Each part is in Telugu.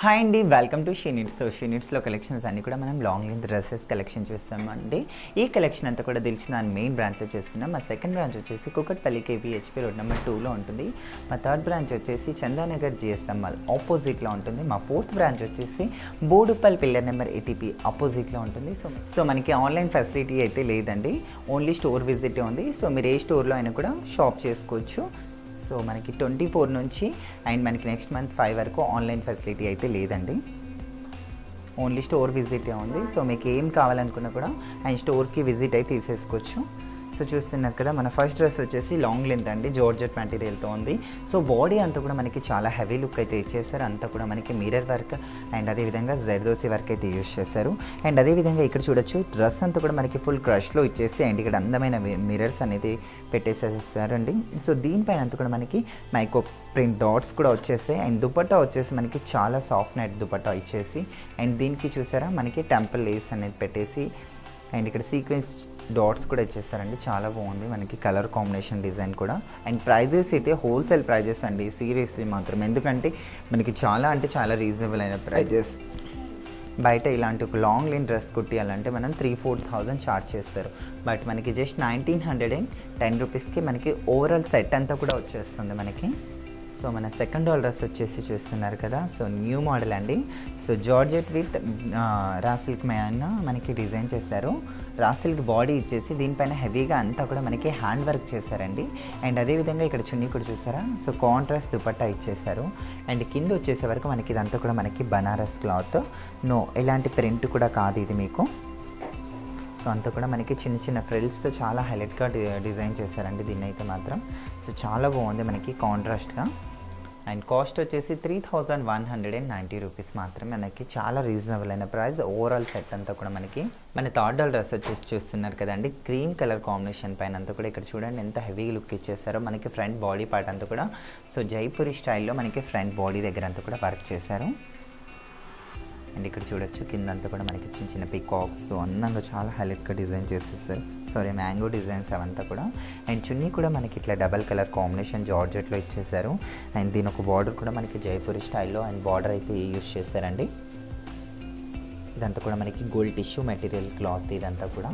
హాయ్ అండి వెల్కమ్ టు షీనిట్స్ సో షీనిట్స్లో కలెక్షన్స్ అన్ని కూడా మనం లాంగ్ లెంత్ డ్రెస్సెస్ కలెక్షన్ చూస్తామండి ఈ కలెక్షన్ అంతా కూడా తెలిసిన మెయిన్ బ్రాంచ్లో చేస్తున్నాం మా సెకండ్ బ్రాంచ్ వచ్చేసి కుకట్పల్లి కేబిహెచ్పి రోడ్ నెంబర్ టూలో ఉంటుంది మా థర్డ్ బ్రాంచ్ వచ్చేసి చందానగర్ జిఎస్ఎంఎల్ ఆపోజిట్లో ఉంటుంది మా ఫోర్త్ బ్రాంచ్ వచ్చేసి బోడుపల్ పిల్లర్ నెంబర్ ఏటీపీ ఆపోజిట్లో ఉంటుంది సో సో మనకి ఆన్లైన్ ఫెసిలిటీ అయితే లేదండి ఓన్లీ స్టోర్ విజిట్ ఉంది సో మీరు ఏ స్టోర్లో అయినా కూడా షాప్ చేసుకోవచ్చు సో మనకి ట్వంటీ ఫోర్ నుంచి అండ్ మనకి నెక్స్ట్ మంత్ ఫైవ్ వరకు ఆన్లైన్ ఫెసిలిటీ అయితే లేదండి ఓన్లీ స్టోర్ విజిట్ ఉంది సో మీకు ఏం కావాలనుకున్నా కూడా అండ్ స్టోర్కి విజిట్ అయితే తీసేసుకోవచ్చు సో చూస్తున్నారు కదా మన ఫస్ట్ డ్రెస్ వచ్చేసి లాంగ్ లెంత్ అండి జార్జెట్ మెటీరియల్తో ఉంది సో బాడీ అంతా కూడా మనకి చాలా హెవీ లుక్ అయితే ఇచ్చేసారు అంతా కూడా మనకి మిరర్ వర్క్ అండ్ అదేవిధంగా జెర్దోసి వర్క్ అయితే యూస్ చేశారు అండ్ అదేవిధంగా ఇక్కడ చూడొచ్చు డ్రెస్ అంతా కూడా మనకి ఫుల్ క్రష్లో ఇచ్చేసి అండ్ ఇక్కడ అందమైన మిరర్స్ అనేది పెట్టేసేసారండి సో దీనిపైన అంతా కూడా మనకి మైకో ప్రింట్ డాట్స్ కూడా వచ్చేసాయి అండ్ దుపట్టా వచ్చేసి మనకి చాలా సాఫ్ట్ నెట్ దుపట్టా ఇచ్చేసి అండ్ దీనికి చూసారా మనకి టెంపుల్ లేస్ అనేది పెట్టేసి అండ్ ఇక్కడ సీక్వెన్స్ డాట్స్ కూడా ఇచ్చేసారండి చాలా బాగుంది మనకి కలర్ కాంబినేషన్ డిజైన్ కూడా అండ్ ప్రైజెస్ అయితే హోల్సేల్ ప్రైజెస్ అండి సీరియస్లీ మాత్రం ఎందుకంటే మనకి చాలా అంటే చాలా రీజనబుల్ అయిన ప్రైజెస్ బయట ఇలాంటి ఒక లాంగ్ లైన్ డ్రెస్ కుట్టియాలంటే మనం త్రీ ఫోర్ థౌజండ్ చార్జ్ చేస్తారు బట్ మనకి just nineteen hundred and ten రూపీస్కి మనకి ఓవరాల్ సెట్ అంతా కూడా వచ్చేస్తుంది మనకి సో మన సెకండ్ డాల్ డ్రెస్ వచ్చేసి చూస్తున్నారు కదా సో న్యూ మోడల్ అండి so georgette with raw silk మ్యాన్ మనకి డిజైన్ చేశారు రా సిల్క్ బాడీ ఇచ్చేసి దీనిపైన హెవీగా అంతా కూడా మనకి హ్యాండ్ వర్క్ చేశారండి అండ్ అదేవిధంగా ఇక్కడ చున్నీ కూడా చూసారా సో కాంట్రాస్ట్ దుపట్టా ఇచ్చేసారు అండ్ కింద వచ్చేసే వరకు మనకి ఇదంతా కూడా మనకి బనారస్ క్లాత్ నో ఎలాంటి ప్రింట్ కూడా కాదు ఇది మీకు సో అంతా కూడా మనకి చిన్న చిన్న ఫ్రిల్స్తో చాలా హైలైట్గా డిజైన్ చేశారండి దీన్ని అయితే మాత్రం సో చాలా బాగుంది మనకి కాంట్రాస్ట్గా అండ్ కాస్ట్ వచ్చేసి three thousand one hundred and ninety rupees మాత్రమే మనకి చాలా రీజనబుల్ అయిన ప్రైస్ ఓవరాల్ సెట్ అంతా కూడా మనకి మన థర్డ్ డాల్ డ్రెస్ వచ్చేసి చూస్తున్నారు కదండి క్రీమ్ కలర్ కాంబినేషన్ పైన అంతా కూడా ఇక్కడ చూడండి ఎంత హెవీ లుక్ ఇచ్చేసారో మనకి ఫ్రంట్ బాడీ పార్ట్ అంతా కూడా సో జైపూరి స్టైల్లో మనకి ఫ్రంట్ బాడీ దగ్గర అంతా కూడా వర్క్ చేశారు అండ్ ఇక్కడ చూడొచ్చు కింద అంతా కూడా మనకి చిన్న చిన్న పికాక్స్ అందంగా చాలా హైలైట్గా డిజైన్ చేసేస్తారు సారీ మ్యాంగో డిజైన్స్ అవంతా కూడా అండ్ చున్నీ కూడా మనకి ఇట్లా డబల్ కలర్ కాంబినేషన్ జార్జెట్లో ఇచ్చేసారు అండ్ దీని ఒక బార్డర్ కూడా మనకి జైపూరి స్టైల్లో అండ్ బార్డర్ అయితే యూస్ చేశారండి ఇదంతా కూడా మనకి గోల్డ్ టిష్యూ మెటీరియల్ క్లాత్ ఇదంతా కూడా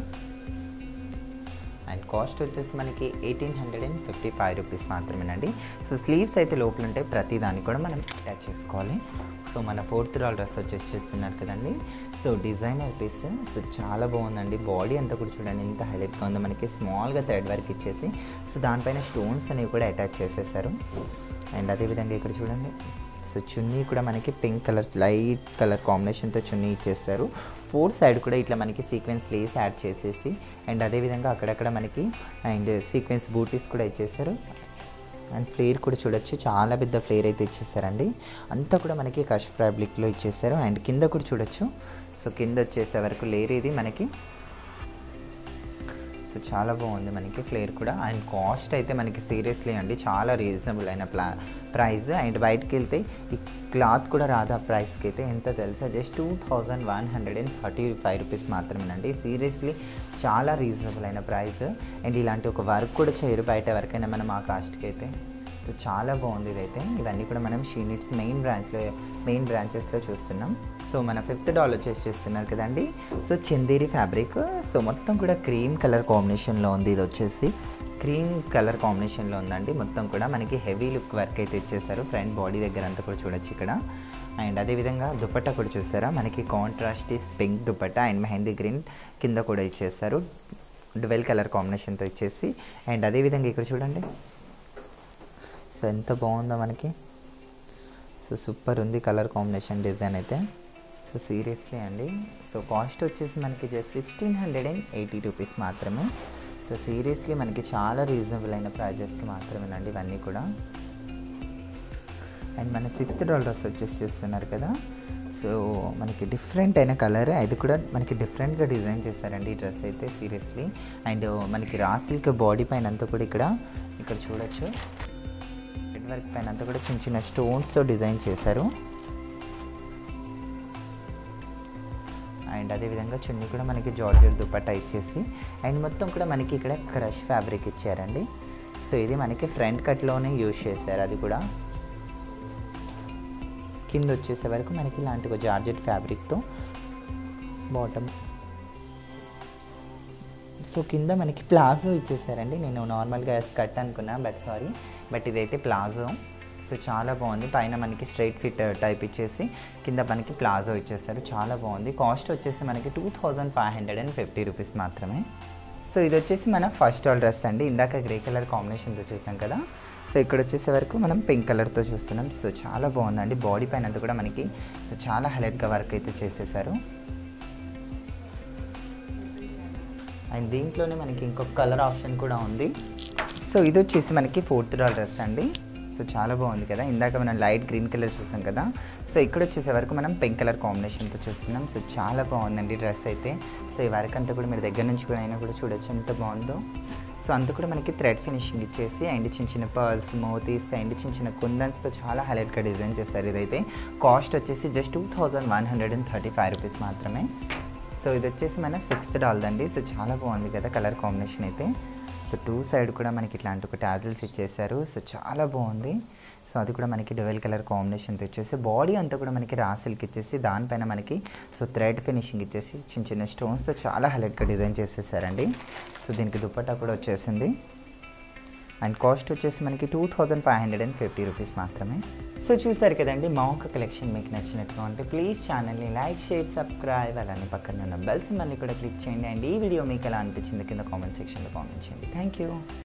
అండ్ కాస్ట్ వచ్చేసి మనకి eighteen hundred and fifty five rupees మాత్రమేనండి సో స్లీవ్స్ అయితే లోపల ఉంటాయి ప్రతి దానికి కూడా మనం అటాచ్ చేసుకోవాలి సో మన ఫోర్త్ రాల్ డ్రెస్ వచ్చేసి చేస్తున్నారు కదండి సో డిజైనర్ పీస్ సో చాలా బాగుందండి బాడీ అంతా కూడా చూడండి ఎంత హైలైట్గా ఉందో మనకి స్మాల్గా థ్రెడ్ వర్క్ ఇచ్చేసి సో దానిపైన స్టోన్స్ అనేవి కూడా అటాచ్ చేసేసారు అండ్ అదేవిధంగా ఇక్కడ చూడండి సో చున్నీ కూడా మనకి పింక్ కలర్ లైట్ కలర్ కాంబినేషన్తో చున్నీ ఇచ్చేస్తారు ఫోర్ సైడ్ కూడా ఇట్లా మనకి సీక్వెన్స్ లేస్ యాడ్ చేసేసి అండ్ అదేవిధంగా అక్కడక్కడ మనకి అండ్ సీక్వెన్స్ బూటీస్ కూడా ఇచ్చేసారు అండ్ ఫ్లేర్ కూడా చూడొచ్చు చాలా పెద్ద ఫ్లేర్ అయితే ఇచ్చేసారండి అంతా కూడా మనకి కష్ ఫ్యాబ్రిక్లో ఇచ్చేసారు అండ్ కింద కూడా చూడొచ్చు సో కింద వచ్చేసే వరకు లేర్ ఇది మనకి సో చాలా బాగుంది మనకి ఫ్లేర్ కూడా అండ్ కాస్ట్ అయితే మనకి సీరియస్లీ అండి చాలా రీజనబుల్ అయిన ప్లా ప్రైస్ అండ్ బయటకు వెళ్తే ఈ క్లాత్ కూడా రాదు ఆ ప్రైస్కి అయితే ఎంత తెలుసా just two thousand one hundred and thirty five rupees మాత్రమేనండి సీరియస్లీ చాలా రీజనబుల్ అయిన ప్రైస్ అండ్ ఇలాంటి ఒక వర్క్ కూడా చేయరు బయట ఎవరికైనా మనం ఆ కాస్ట్కి అయితే సో చాలా బాగుంది ఇదైతే ఇవన్నీ కూడా మనం షీనిట్స్ మెయిన్ బ్రాంచ్లో మెయిన్ బ్రాంచెస్లో చూస్తున్నాం సో మన ఫిఫ్త్ డాల్ వచ్చేసి చూస్తున్నారు కదండి సో చందేరి ఫ్యాబ్రిక్ సో మొత్తం కూడా క్రీమ్ కలర్ కాంబినేషన్లో ఉంది ఇది వచ్చేసి క్రీమ్ కలర్ కాంబినేషన్లో ఉందండి మొత్తం కూడా మనకి హెవీ లుక్ వర్క్ అయితే ఇచ్చేసారు ఫ్రంట్ బాడీ దగ్గర అంతా కూడా చూడొచ్చు ఇక్కడ అండ్ అదేవిధంగా దుపట్టా కూడా చూసారా మనకి contrast is pink dupatta and mehndi green కింద కూడా ఇచ్చేసారు డ్వెల్ కలర్ కాంబినేషన్తో ఇచ్చేసి అండ్ అదేవిధంగా ఇక్కడ చూడండి సో ఎంత బాగుందో మనకి సో సూపర్ ఉంది కలర్ కాంబినేషన్ డిజైన్ అయితే సో సీరియస్లీ అండి సో కాస్ట్ వచ్చేసి మనకి just sixteen hundred and eighty rupees మాత్రమే సో సీరియస్లీ మనకి చాలా రీజనబుల్ అయిన ప్రైజెస్కి మాత్రమేనండి ఇవన్నీ కూడా అండ్ మన సిక్స్త్ డాలర్స్ వచ్చేసి చూస్తున్నారు కదా సో మనకి డిఫరెంట్ అయిన కలర్ అది కూడా మనకి డిఫరెంట్గా డిజైన్ చేశారండి ఈ డ్రెస్ అయితే సీరియస్లీ అండ్ మనకి రాసిల్క్ బాడీ పైన అంతా కూడా ఇక్కడ ఇక్కడ చూడొచ్చు రెడ్ వర్క్ పైన అంతా కూడా చిన్న చిన్న స్టోన్స్తో డిజైన్ చేశారు అండ్ అదేవిధంగా చున్నీ కూడా మనకి జార్జెట్ దుపట్టా ఇచ్చేసి అండ్ మొత్తం కూడా మనకి ఇక్కడ క్రష్ ఫ్యాబ్రిక్ ఇచ్చారండి సో ఇది మనకి ఫ్రంట్ కట్లోనే యూజ్ చేశారు అది కూడా కింద వచ్చేసే వరకు మనకి ఇలాంటి ఒక జార్జెట్ ఫ్యాబ్రిక్తో బాటమ్ సో కింద మనకి ప్లాజో ఇచ్చేసారండి నేను నార్మల్గా స్కర్ట్ అనుకున్నా బట్ సారీ బట్ ఇదైతే ప్లాజో సో చాలా బాగుంది పైన మనకి స్ట్రైట్ ఫిట్ టైప్ ఇచ్చేసి కింద మనకి ప్లాజో ఇచ్చేస్తారు చాలా బాగుంది కాస్ట్ వచ్చేసి మనకి two thousand five hundred and fifty rupees మాత్రమే సో ఇది వచ్చేసి మన ఫస్ట్ ఆల్ డ్రెస్ అండి ఇందాక గ్రే కలర్ కాంబినేషన్తో చూసాం కదా సో ఇక్కడ వచ్చేసే వరకు మనం పింక్ కలర్తో చూస్తున్నాం సో చాలా బాగుందండి బాడీ పైన అంతా కూడా మనకి సో చాలా హైలైట్గా వర్క్ అయితే చేసేసారు అండ్ దీంట్లోనే మనకి ఇంకొక కలర్ ఆప్షన్ కూడా ఉంది సో ఇది వచ్చేసి మనకి ఫోర్త్ డాల్ డ్రెస్ అండి సో చాలా బాగుంది కదా ఇందాక మనం లైట్ గ్రీన్ కలర్ చూసాం కదా సో ఇక్కడ వచ్చేసే వరకు మనం పింక్ కలర్ కాంబినేషన్తో చూస్తున్నాం సో చాలా బాగుందండి డ్రెస్ అయితే సో ఈ వర్క్ అంతా కూడా మీరు దగ్గర నుంచి కూడా అయినా కూడా చూడొచ్చు ఎంత బాగుందో సో అంతా కూడా మనకి థ్రెడ్ ఫినిషింగ్ ఇచ్చేసి అండ్ చిన్న చిన్న పర్ల్స్ మోతీస్ అండ్ చిన్న చిన్న కుందన్స్తో చాలా హైలైట్గా డిజైన్ చేస్తారు ఇదైతే కాస్ట్ వచ్చేసి just two thousand one hundred and thirty five rupees మాత్రమే సో ఇది వచ్చేసి మన సిక్స్త్ డాల్ అండి సో చాలా బాగుంది కదా కలర్ కాంబినేషన్ అయితే సో టూ సైడ్ కూడా మనకి ఇట్లాంటి ఒక టాజిల్స్ ఇచ్చేసారు సో చాలా బాగుంది సో అది కూడా మనకి డెవెల్ కలర్ కాంబినేషన్తో ఇచ్చేసి బాడీ అంతా కూడా మనకి రాసిల్కి ఇచ్చేసి దానిపైన మనకి సో థ్రెడ్ ఫినిషింగ్ ఇచ్చేసి చిన్న చిన్న స్టోన్స్తో చాలా హైలైట్గా డిజైన్ చేసేసారండి సో దీనికి దుప్పట్టా కూడా వచ్చేసింది అండ్ కాస్ట్ వచ్చేసి మనకి two thousand five hundred and fifty rupees మాత్రమే సో చూసారు కదండి మా ఒక కలెక్షన్ మీకు నచ్చినట్టుగా ఉంటే ప్లీజ్ ఛానల్ని లైక్ షేర్ సబ్స్క్రైబ్ అలానే పక్కన ఉన్న బెల్స్ మళ్ళీ కూడా క్లిక్ చేయండి అండ్ ఈ వీడియో మీకు ఎలా అనిపించింది కింద కామెంట్ సెక్షన్లో కామెంట్ చేయండి థ్యాంక్ యూ